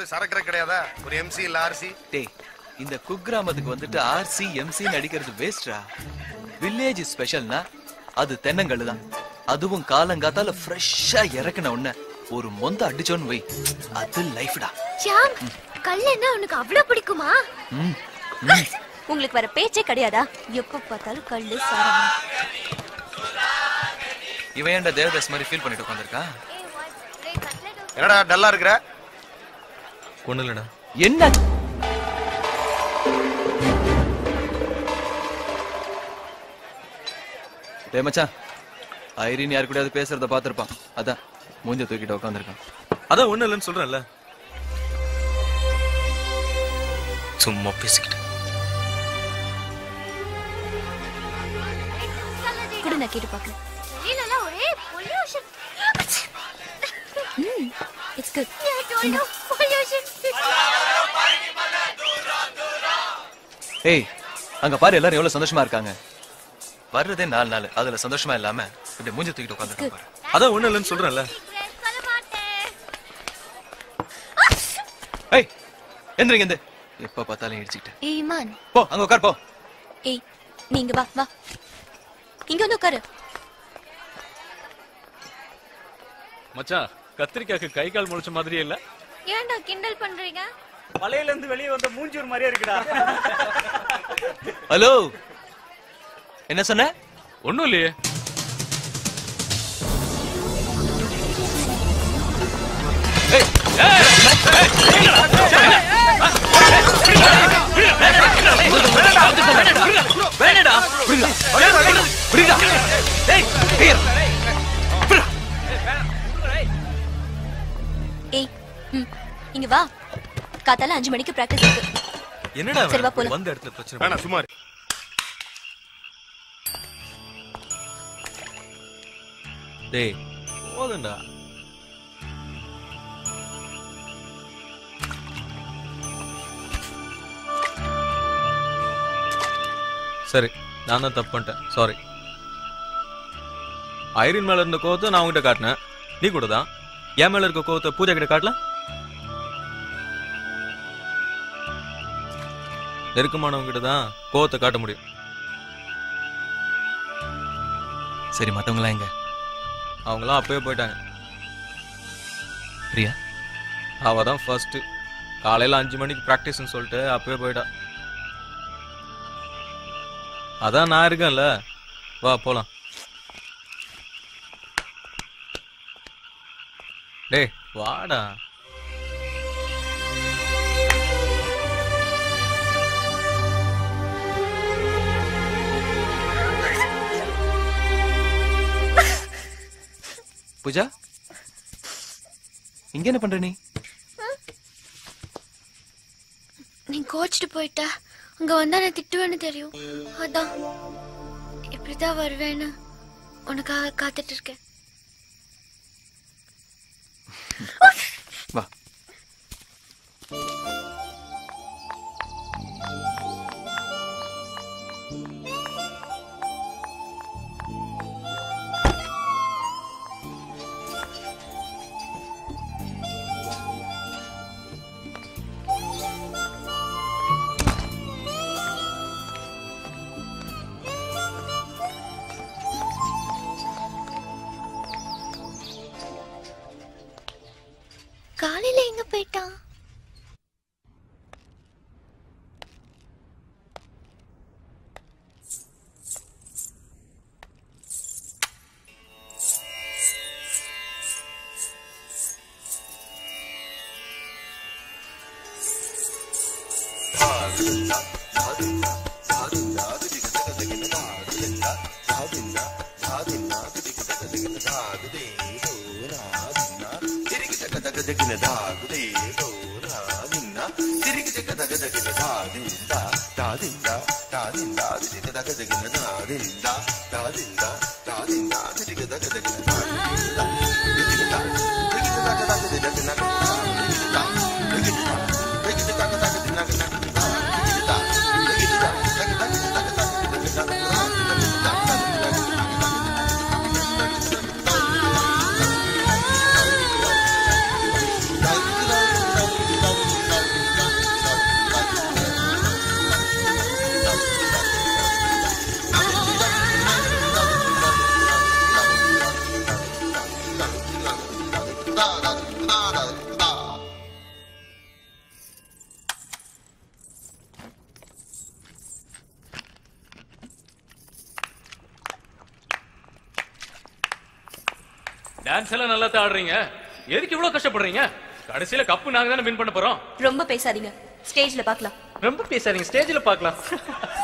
போட்டு சரக்குற கிடையாதா ஒரு எம்சி இல்ல ஆர்சி டேய் இந்த குக்கிராமத்துக்கு வந்துட்டு ஆர்சி எம்சி அடிக்கிறது வேஸ்ட்ரா வில்லேஜ் ஸ்பெஷல்னா அது தென்னங்கல்லு தான் அதுவும் காலங்காத்தால ஃப்ரெஷ்ஷா இறக்குன உடனே ஒரு மொந்த அடிச்சோன்னு வை அது லைஃப்டா ஷாம் கல்லுன்னா உனக்கு அவ்வளவு பிடிக்குமா ம் உங்களுக்கு வர பேச்சே கிடையாதா எப்ப பார்த்தாலும் கல்லு சாரம் இவன் ஏன்டா தேவதாஸ் மாதிரி ஃபீல் பண்ணிட்டு உட்காந்துருக்கான் என்னடா டல்லா இருக்கிற ஒண்ணு இல்லடா என்ன டேய் மச்சான் ஐரின் யார் கூடயாவது பேசுறத பாத்திருப்பான் அதான் மூஞ்ச தூக்கிட்டு உட்காந்துருக்கான் அதான் ஒண்ணு இல்லைன்னு சொல்றேன்ல சும்மா பேசிக்கிட்டு கூட நான் கேட்டு பார்க்கறேன் இல்லல ஒரே பொல்யூஷன் ம் இட்ஸ் குட் பொல்யூஷன் ஏய் அங்க பாரு எல்லாரும் எவ்வளவு சந்தோஷமா இருக்காங்க வர்றதே நாலு நாள் அதுல சந்தோஷமா இல்லாம இப்படி மூஞ்ச தூக்கிட்டு உட்காந்துருக்கான் பாரு அதான் ஒண்ணு இல்லைன்னு சொல்றேன்ல சொல்ல மாட்டேன் ஏய் எந்திரிங்க எந்த எப்ப பார்த்தாலும் இடிச்சுக்கிட்டு ஏய் இமான் போ அங்க உட்கார் போ ஏய் நீங்க வா வா இங்க வந்து உட்காரு மச்சான் கத்திரிக்காய்க்கு கை கால் முளைச்ச மாதிரியே இல்ல ஏன்டா கிண்டல் பண்றீங்க மலையில இருந்து வெளியே வந்த மூஞ்சூர் மாதிரியே இருக்குடா ஹலோ என்ன சொன்ன ஒண்ணும் இல்லையே வேணடா விடுடா ஏய் ஏய் ஏய் ம் இங்க வா காத்தால அஞ்சு மணிக்கு பிராக்டிஸ் இருக்கு என்னடா சரி, வா, அவன்? போலாம். வந்த இடத்துல பிரச்சனை வேணாம் சும்மா இரு. டேய் போதும்டா சரி நான் தான் தப்பு பண்ணிட்டேன் சாரி ஐரின் மேல இருந்த கோவத்தை நான் உங்ககிட்ட காட்டினேன் நீ கூட தான் என் மேல இருக்க கோவத்தை பூஜா கிட்ட காட்டலாம் நெருக்கமானவங்க கிட்ட தான் கோவத்தை காட்ட முடியும் சரி மத்தவங்களாம் எங்க அவங்களாம் அப்பவே போயிட்டாங்க பிரியா அவ தான் ஃபர்ஸ்ட் காலையில அஞ்சு மணிக்கு ப்ராக்டிஸ்னு சொல்லிட்டு அப்பவே போயிட்டா அதான் நான் இருக்கேன்ல வா போலாம் டேய் வாடா பூஜா இங்க என்ன பண்ற நீ நீ கோச்சிட்டு போயிட்ட அங்க வந்தா நான் திட்டுவேன்னு தெரியும் அதான் இப்படிதான் வருவேன்னு உனக்காக காத்துட்டு இருக்கேன் வா காலையில எங்க போயிட்டான் Da டான்ஸ் எல்லாம் நல்லா தான் ஆடுறீங்க எதுக்கு இவ்வளவு கஷ்டப்படுறீங்க கடைசியில கப்பு நாங்க தானே வின் பண்ண போறோம் ரொம்ப பேசாதீங்க ஸ்டேஜ்ல பார்க்கலாம் ரொம்ப பேசாதீங்க ஸ்டேஜ்ல பார்க்கலாம்